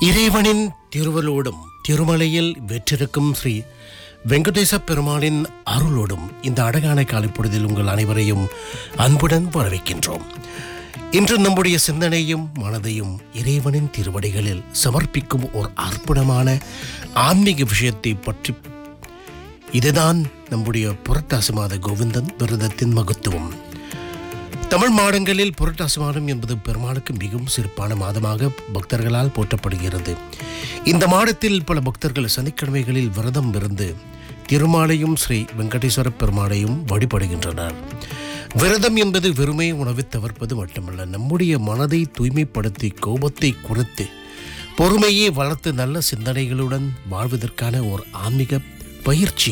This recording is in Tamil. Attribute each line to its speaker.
Speaker 1: இறைவனின் திருவலோடும் திருமலையில் வெற்றிருக்கும் ஸ்ரீ வெங்கடேச பெருமாளின் அருளோடும் இந்த அழகான காலைப்பொழுதில் உங்கள் அனைவரையும் அன்புடன் வரவேற்கின்றோம் இன்று நம்முடைய சிந்தனையும் மனதையும் இறைவனின் திருவடிகளில் சமர்ப்பிக்கும் ஒரு அற்புதமான ஆன்மீக விஷயத்தை பற்றி இதுதான் நம்முடைய புரட்டாசி மாத கோவிந்தன் விரதத்தின் மகத்துவம் தமிழ் மாதங்களில் புரட்டாசி மாதம் என்பது பெருமாளுக்கு மிகவும் சிறப்பான மாதமாக பக்தர்களால் போற்றப்படுகிறது இந்த மாதத்தில் பல பக்தர்கள் சனிக்கிழமைகளில் விரதம் இருந்து திருமாலையும் ஸ்ரீ வெங்கடேஸ்வர பெருமாளையும் வழிபடுகின்றனர் விரதம் என்பது வெறுமை உணவை தவிர்ப்பது மட்டுமல்ல நம்முடைய மனதை தூய்மைப்படுத்தி கோபத்தை குறைத்து பொறுமையை வளர்த்து நல்ல சிந்தனைகளுடன் வாழ்வதற்கான ஒரு ஆன்மீக பயிற்சி